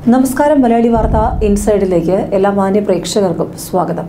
നമസ്കാരം മലയാളി വാർത്ത ഇൻസൈഡിലേക്ക് എല്ലാ മാന്യ പ്രേക്ഷകർക്കും സ്വാഗതം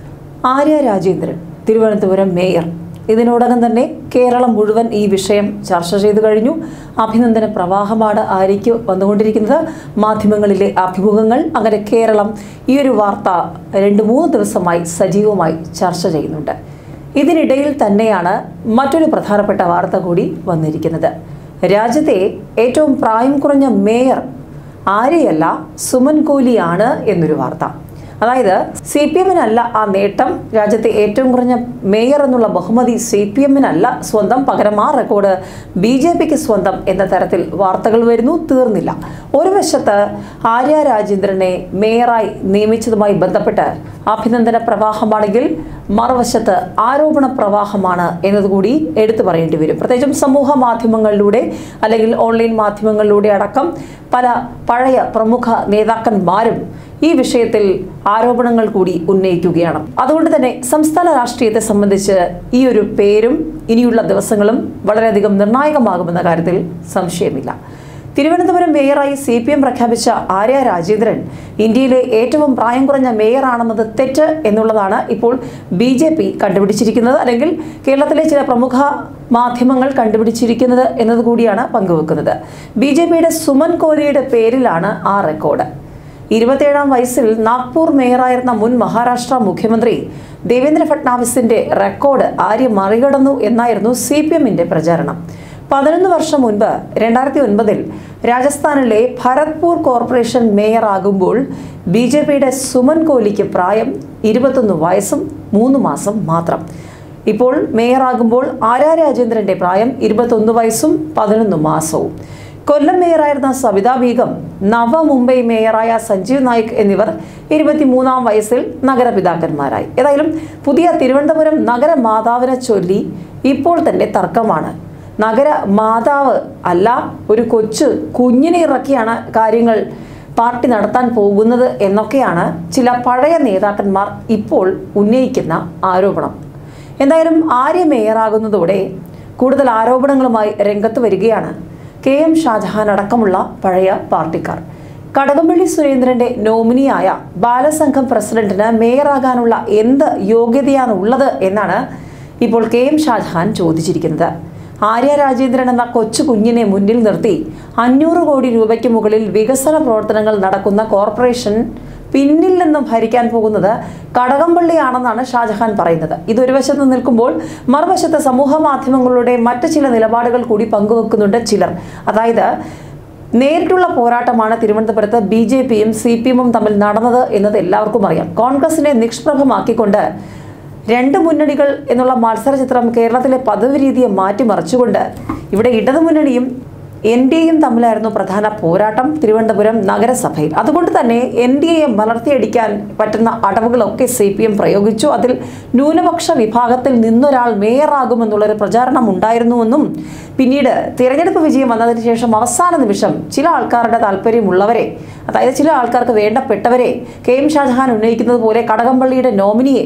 ആര്യ രാജേന്ദ്രൻ തിരുവനന്തപുരം മേയർ ഇതിനോടകം തന്നെ കേരളം മുഴുവൻ ഈ വിഷയം ചർച്ച ചെയ്തു കഴിഞ്ഞു അഭിനന്ദന പ്രവാഹമാണ് ആര്യയ്ക്ക് വന്നുകൊണ്ടിരിക്കുന്നത് മാധ്യമങ്ങളിലെ അഭിമുഖങ്ങൾ അങ്ങനെ കേരളം ഈ ഒരു വാർത്ത രണ്ട് മൂന്ന് ദിവസമായി സജീവമായി ചർച്ച ചെയ്യുന്നുണ്ട് ഇതിനിടയിൽ തന്നെയാണ് മറ്റൊരു പ്രധാനപ്പെട്ട വാർത്ത കൂടി വന്നിരിക്കുന്നത് രാജ്യത്തെ ഏറ്റവും പ്രായം കുറഞ്ഞ മേയർ ആരെയല്ല സുമൻ കോലിയാണ് എന്നൊരു വാർത്ത അതായത് സി പി എമ്മിനല്ല ആ നേട്ടം രാജ്യത്തെ ഏറ്റവും കുറഞ്ഞ മേയർ എന്നുള്ള ബഹുമതി സി പി എമ്മിനല്ല സ്വന്തം പകരം ആ റെക്കോർഡ് ബി ജെ പിക്ക് സ്വന്തം എന്ന തരത്തിൽ വാർത്തകൾ വരുന്നു തീർന്നില്ല ഒരു വശത്ത് ആര്യ രാജേന്ദ്രനെ മേയറായി നിയമിച്ചതുമായി ബന്ധപ്പെട്ട് അഭിനന്ദന പ്രവാഹമാണെങ്കിൽ മറുവശത്ത് ആരോപണ പ്രവാഹമാണ് എന്നതുകൂടി എടുത്തു പറയേണ്ടി വരും പ്രത്യേകിച്ചും സമൂഹ മാധ്യമങ്ങളിലൂടെ അല്ലെങ്കിൽ ഓൺലൈൻ മാധ്യമങ്ങളിലൂടെ അടക്കം പല പഴയ പ്രമുഖ നേതാക്കന്മാരും ഈ വിഷയത്തിൽ ആരോപണങ്ങൾ കൂടി ഉന്നയിക്കുകയാണ് അതുകൊണ്ട് തന്നെ സംസ്ഥാന രാഷ്ട്രീയത്തെ സംബന്ധിച്ച് ഈ ഒരു പേരും ഇനിയുള്ള ദിവസങ്ങളും വളരെയധികം നിർണായകമാകുമെന്ന കാര്യത്തിൽ സംശയമില്ല തിരുവനന്തപുരം മേയറായി സി പി എം പ്രഖ്യാപിച്ച ആര്യ രാജേന്ദ്രൻ ഇന്ത്യയിലെ ഏറ്റവും പ്രായം കുറഞ്ഞ മേയറാണെന്നത് തെറ്റ് എന്നുള്ളതാണ് ഇപ്പോൾ ബി ജെ പി കണ്ടുപിടിച്ചിരിക്കുന്നത് അല്ലെങ്കിൽ കേരളത്തിലെ ചില പ്രമുഖ മാധ്യമങ്ങൾ കണ്ടുപിടിച്ചിരിക്കുന്നത് എന്നതുകൂടിയാണ് പങ്കുവെക്കുന്നത് ബി ജെ പിയുടെ സുമൻ കോലിയുടെ പേരിലാണ് ആ റെക്കോർഡ് ഇരുപത്തിയേഴാം വയസ്സിൽ നാഗ്പൂർ മേയറായിരുന്ന മുൻ മഹാരാഷ്ട്ര മുഖ്യമന്ത്രി ദേവേന്ദ്ര ഫട്നാവിസിന്റെ റെക്കോർഡ് ആര്യ മറികടന്നു എന്നായിരുന്നു സി പി എമ്മിന്റെ പ്രചാരണം പതിനൊന്ന് വർഷം മുൻപ് രണ്ടായിരത്തി ഒൻപതിൽ രാജസ്ഥാനിലെ ഭരത്പൂർ കോർപ്പറേഷൻ മേയറാകുമ്പോൾ ബി ജെ പിയുടെ സുമൻ കോലിക്ക് പ്രായം ഇരുപത്തൊന്ന് വയസ്സും മൂന്ന് മാസം മാത്രം ഇപ്പോൾ മേയറാകുമ്പോൾ ആര്യ രാജേന്ദ്രന്റെ പ്രായം ഇരുപത്തൊന്ന് വയസ്സും പതിനൊന്ന് മാസവും കൊല്ലം മേയറായിരുന്ന സവിതാ ബീഗം നവ മുംബൈ മേയറായ സഞ്ജീവ് നായിക് എന്നിവർ ഇരുപത്തിമൂന്നാം വയസ്സിൽ നഗരപിതാക്കന്മാരായി ഏതായാലും പുതിയ തിരുവനന്തപുരം നഗര മാതാവിനെ ചൊല്ലി ഇപ്പോൾ തന്നെ തർക്കമാണ് നഗര മാതാവ് അല്ല ഒരു കൊച്ചു കുഞ്ഞിനെ ഇറക്കിയാണ് കാര്യങ്ങൾ പാർട്ടി നടത്താൻ പോകുന്നത് എന്നൊക്കെയാണ് ചില പഴയ നേതാക്കന്മാർ ഇപ്പോൾ ഉന്നയിക്കുന്ന ആരോപണം എന്തായാലും ആര്യ മേയറാകുന്നതോടെ കൂടുതൽ ആരോപണങ്ങളുമായി രംഗത്ത് വരികയാണ് കെ എം ഷാജഹാൻ അടക്കമുള്ള പഴയ പാർട്ടിക്കാർ കടകംപള്ളി സുരേന്ദ്രന്റെ നോമിനിയായ ബാലസംഘം പ്രസിഡന്റിന് മേയറാകാനുള്ള എന്ത് യോഗ്യതയാണ് ഉള്ളത് എന്നാണ് ഇപ്പോൾ കെ എം ഷാജഹാൻ ചോദിച്ചിരിക്കുന്നത് ആര്യ രാജേന്ദ്രൻ എന്ന കൊച്ചു കുഞ്ഞിനെ മുന്നിൽ നിർത്തി അഞ്ഞൂറ് കോടി രൂപയ്ക്ക് മുകളിൽ വികസന പ്രവർത്തനങ്ങൾ നടക്കുന്ന കോർപ്പറേഷൻ പിന്നിൽ നിന്നും ഭരിക്കാൻ പോകുന്നത് കടകംപള്ളിയാണെന്നാണ് ഷാജഹാൻ പറയുന്നത് ഇതൊരു വശത്ത് നിൽക്കുമ്പോൾ മറുവശത്ത് സമൂഹ മാധ്യമങ്ങളുടെ മറ്റ് ചില നിലപാടുകൾ കൂടി പങ്കുവെക്കുന്നുണ്ട് ചിലർ അതായത് നേരിട്ടുള്ള പോരാട്ടമാണ് തിരുവനന്തപുരത്ത് ബി ജെ പിയും സി പി എമ്മും തമ്മിൽ നടന്നത് എന്നത് എല്ലാവർക്കും അറിയാം കോൺഗ്രസിനെ നിഷ്പ്രഭമാക്കിക്കൊണ്ട് രണ്ട് മുന്നണികൾ എന്നുള്ള മത്സര ചിത്രം കേരളത്തിലെ പദവി രീതിയെ മാറ്റിമറിച്ചുകൊണ്ട് ഇവിടെ ഇടതുമുന്നണിയും എൻ ഡി എയും തമ്മിലായിരുന്നു പ്രധാന പോരാട്ടം തിരുവനന്തപുരം നഗരസഭയിൽ അതുകൊണ്ട് തന്നെ എൻ ഡി എയെ വളർത്തിയടിക്കാൻ പറ്റുന്ന അടവുകളൊക്കെ സി പി എം പ്രയോഗിച്ചു അതിൽ ന്യൂനപക്ഷ വിഭാഗത്തിൽ നിന്നൊരാൾ മേയറാകുമെന്നുള്ളൊരു പ്രചാരണം ഉണ്ടായിരുന്നുവെന്നും പിന്നീട് തിരഞ്ഞെടുപ്പ് വിജയം വന്നതിന് ശേഷം അവസാന നിമിഷം ചില ആൾക്കാരുടെ താല്പര്യമുള്ളവരെ അതായത് ചില ആൾക്കാർക്ക് വേണ്ടപ്പെട്ടവരെ കെ എം ഷാജഹാൻ ഉന്നയിക്കുന്നത് പോലെ കടകംപള്ളിയുടെ നോമിനിയെ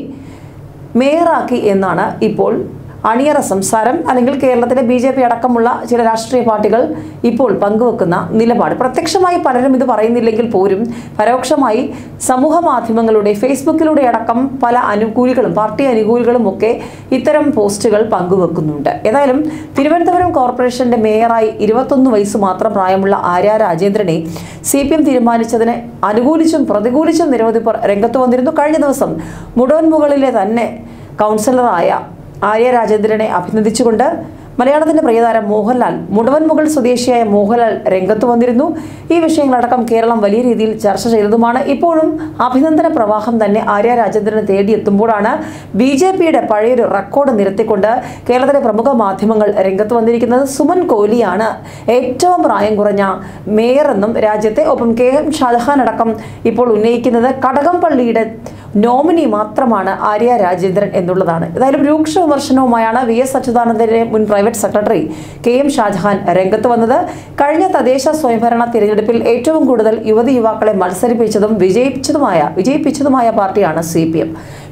മേയറാക്കി എന്നാണ് ഇപ്പോൾ അണിയറ സംസാരം അല്ലെങ്കിൽ കേരളത്തിലെ ബി ജെ പി അടക്കമുള്ള ചില രാഷ്ട്രീയ പാർട്ടികൾ ഇപ്പോൾ പങ്കുവെക്കുന്ന നിലപാട് പ്രത്യക്ഷമായി പലരും ഇത് പറയുന്നില്ലെങ്കിൽ പോലും പരോക്ഷമായി സമൂഹ മാധ്യമങ്ങളുടെ ഫേസ്ബുക്കിലൂടെ അടക്കം പല അനുകൂലികളും പാർട്ടി അനുകൂലികളും ഒക്കെ ഇത്തരം പോസ്റ്റുകൾ പങ്കുവെക്കുന്നുണ്ട് ഏതായാലും തിരുവനന്തപുരം കോർപ്പറേഷന്റെ മേയറായി ഇരുപത്തൊന്ന് വയസ്സ് മാത്രം പ്രായമുള്ള ആര്യ രാജേന്ദ്രനെ സി പി എം തീരുമാനിച്ചതിനെ അനുകൂലിച്ചും പ്രതികൂലിച്ചും നിരവധി പേർ രംഗത്ത് വന്നിരുന്നു കഴിഞ്ഞ ദിവസം മുടവൻമുകളിലെ തന്നെ കൗൺസിലറായ ആര്യ രാജേന്ദ്രനെ അഭിനന്ദിച്ചുകൊണ്ട് മലയാളത്തിന്റെ പ്രിയതാരം മോഹൻലാൽ മുടവൻമുകൾ സ്വദേശിയായ മോഹൻലാൽ രംഗത്ത് വന്നിരുന്നു ഈ വിഷയങ്ങളടക്കം കേരളം വലിയ രീതിയിൽ ചർച്ച ചെയ്തതുമാണ് ഇപ്പോഴും അഭിനന്ദന പ്രവാഹം തന്നെ ആര്യ രാജേന്ദ്രനെ തേടിയെത്തുമ്പോഴാണ് ബി ജെ പിയുടെ പഴയൊരു റെക്കോർഡ് നിരത്തിക്കൊണ്ട് കേരളത്തിലെ പ്രമുഖ മാധ്യമങ്ങൾ രംഗത്ത് വന്നിരിക്കുന്നത് സുമൻ കോഹ്ലിയാണ് ഏറ്റവും പ്രായം കുറഞ്ഞ മേയർ എന്നും രാജ്യത്തെ ഒപ്പം കെ എം ഷാജഹാൻ അടക്കം ഇപ്പോൾ ഉന്നയിക്കുന്നത് കടകംപള്ളിയുടെ നോമിനി മാത്രമാണ് ആര്യ രാജേന്ദ്രൻ എന്നുള്ളതാണ് ഏതായാലും രൂക്ഷ വിമർശനവുമായാണ് വി എസ് അച്യുതാനന്ദന്റെ മുൻ private secretary K M Shajahan രംഗത്ത് വന്നത് കഴിഞ്ഞ തദ്ദേശ സ്വയംഭരണ തിരഞ്ഞെടുപ്പിൽ ഏറ്റവും കൂടുതൽ യുവതി യുവാക്കളെ മത്സരിപ്പിച്ചതും വിജയിച്ചതുമായ വിജയിപ്പിച്ചതുമായ പാർട്ടിയാണ് സി പി എം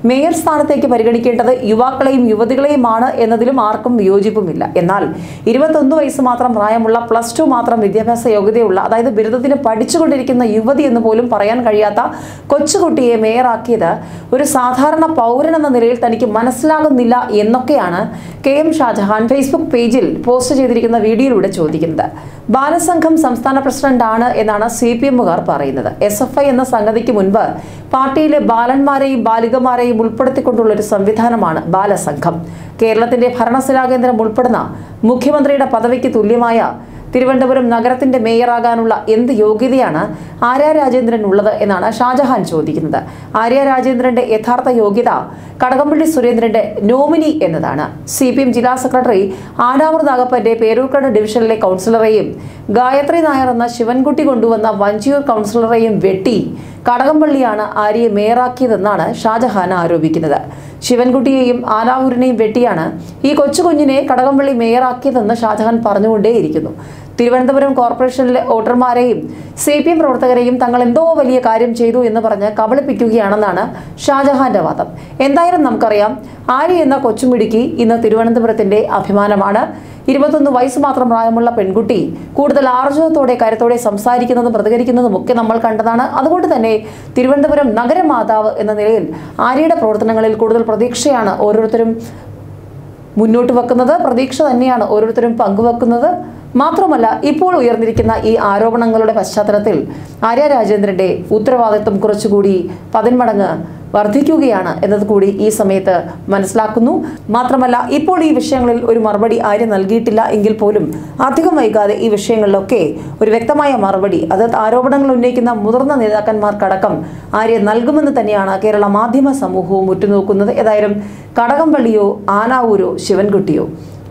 മേയർ സ്ഥാനത്തേക്ക് പരിഗണിക്കേണ്ടത് യുവാക്കളെയും യുവതികളെയുമാണ് എന്നതിലും ആർക്കും വിയോജിപ്പുമില്ല എന്നാൽ ഇരുപത്തൊന്ന് വയസ്സ് മാത്രം പ്രായമുള്ള പ്ലസ് ടു മാത്രം വിദ്യാഭ്യാസ യോഗ്യതയുള്ള അതായത് ബിരുദത്തിന് പഠിച്ചുകൊണ്ടിരിക്കുന്ന യുവതി എന്ന് പോലും പറയാൻ കഴിയാത്ത കൊച്ചുകുട്ടിയെ മേയറാക്കിയത് ഒരു സാധാരണ പൗരൻ എന്ന നിലയിൽ തനിക്ക് മനസ്സിലാകുന്നില്ല എന്നൊക്കെയാണ് കെ എം ഷാജഹാൻ ഫേസ്ബുക്ക് പേജിൽ പോസ്റ്റ് ചെയ്തിരിക്കുന്ന വീഡിയോയിലൂടെ ചോദിക്കുന്നത് ബാലസംഘം സംസ്ഥാന പ്രസിഡന്റ് ആണ് എന്നാണ് സി പി എമ്മുകാർ പറയുന്നത് എസ് എഫ് ഐ എന്ന സംഗതിക്ക് മുൻപ് പാർട്ടിയിലെ ബാലന്മാരെയും ബാലികമാരെയും ഉൾപ്പെടുത്തിക്കൊണ്ടുള്ള ഒരു സംവിധാനമാണ് ബാലസംഘം കേരളത്തിന്റെ ഭരണശിലാകേന്ദ്രം ഉൾപ്പെടുന്ന മുഖ്യമന്ത്രിയുടെ പദവിക്ക് തുല്യമായ തിരുവനന്തപുരം നഗരത്തിന്റെ മേയറാകാനുള്ള എന്ത് യോഗ്യതയാണ് ആര്യ രാജേന്ദ്രൻ ഉള്ളത് എന്നാണ് ഷാജഹാൻ ചോദിക്കുന്നത് ആര്യ രാജേന്ദ്രന്റെ യഥാർത്ഥ യോഗ്യത കടകംപള്ളി സുരേന്ദ്രന്റെ നോമിനി എന്നതാണ് സി പി എം ജില്ലാ സെക്രട്ടറി ആനാവൂർ നാഗപ്പന്റെ പേരൂർക്കട ഡിവിഷനിലെ കൗൺസിലറെയും ഗായത്രി നായർ എന്ന ശിവൻകുട്ടി കൊണ്ടുവന്ന വഞ്ചിയൂർ കൗൺസിലറെയും വെട്ടി കടകംപള്ളിയാണ് ആര്യയെ മേയറാക്കിയതെന്നാണ് ഷാജഹാൻ ആരോപിക്കുന്നത് ശിവൻകുട്ടിയെയും ആനാവൂരിനെയും വെട്ടിയാണ് ഈ കൊച്ചുകുഞ്ഞിനെ കടകംപള്ളി മേയറാക്കിയതെന്ന് ഷാജഹാൻ പറഞ്ഞുകൊണ്ടേയിരിക്കുന്നു തിരുവനന്തപുരം കോർപ്പറേഷനിലെ വോട്ടർമാരെയും സി പി എം പ്രവർത്തകരെയും തങ്ങൾ എന്തോ വലിയ കാര്യം ചെയ്തു എന്ന് പറഞ്ഞ് കബളിപ്പിക്കുകയാണെന്നാണ് ഷാജഹാന്റെ വാദം എന്തായാലും നമുക്കറിയാം ആര്യ എന്ന കൊച്ചുമിടുക്കി ഇന്ന് തിരുവനന്തപുരത്തിന്റെ അഭിമാനമാണ് ഇരുപത്തൊന്ന് വയസ്സ് മാത്രം പ്രായമുള്ള പെൺകുട്ടി കൂടുതൽ ആർജവത്തോടെ കരുത്തോടെ സംസാരിക്കുന്നതും പ്രതികരിക്കുന്നതും ഒക്കെ നമ്മൾ കണ്ടതാണ് അതുകൊണ്ട് തന്നെ തിരുവനന്തപുരം നഗരമാതാവ് എന്ന നിലയിൽ ആര്യയുടെ പ്രവർത്തനങ്ങളിൽ കൂടുതൽ പ്രതീക്ഷയാണ് ഓരോരുത്തരും മുന്നോട്ട് വെക്കുന്നത് പ്രതീക്ഷ തന്നെയാണ് ഓരോരുത്തരും പങ്കുവെക്കുന്നത് മാത്രമല്ല ഇപ്പോൾ ഉയർന്നിരിക്കുന്ന ഈ ആരോപണങ്ങളുടെ പശ്ചാത്തലത്തിൽ ആര്യ രാജേന്ദ്രന്റെ ഉത്തരവാദിത്വം കുറച്ചുകൂടി പതിന്മടങ്ങ് വർദ്ധിക്കുകയാണ് എന്നത് കൂടി ഈ സമയത്ത് മനസ്സിലാക്കുന്നു മാത്രമല്ല ഇപ്പോൾ ഈ വിഷയങ്ങളിൽ ഒരു മറുപടി ആര്യ നൽകിയിട്ടില്ല എങ്കിൽ പോലും അധികം വൈകാതെ ഈ വിഷയങ്ങളിലൊക്കെ ഒരു വ്യക്തമായ മറുപടി അത് ആരോപണങ്ങൾ ഉന്നയിക്കുന്ന മുതിർന്ന നേതാക്കന്മാർക്കടക്കം ആര്യ നൽകുമെന്ന് തന്നെയാണ് കേരള മാധ്യമ സമൂഹവും ഉറ്റുനോക്കുന്നത് ഏതായാലും കടകംപള്ളിയോ ആനാവൂരോ ശിവൻകുട്ടിയോ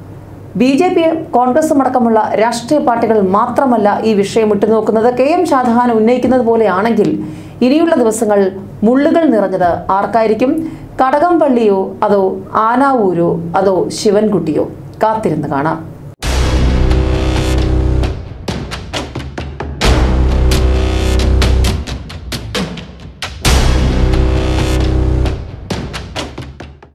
ബി ജെ പി കോൺഗ്രസും അടക്കമുള്ള രാഷ്ട്രീയ പാർട്ടികൾ മാത്രമല്ല ഈ വിഷയം ഉറ്റുനോക്കുന്നത് കെ എം ഷാജഹാൻ ഉന്നയിക്കുന്നത് പോലെയാണെങ്കിൽ ഇനിയുള്ള ദിവസങ്ങൾ മുള്ളുകൾ നിറഞ്ഞത് ആർക്കായിരിക്കും കടകംപള്ളിയോ അതോ ആനാവൂരോ അതോ ശിവൻകുട്ടിയോ കാത്തിരുന്ന് കാണാം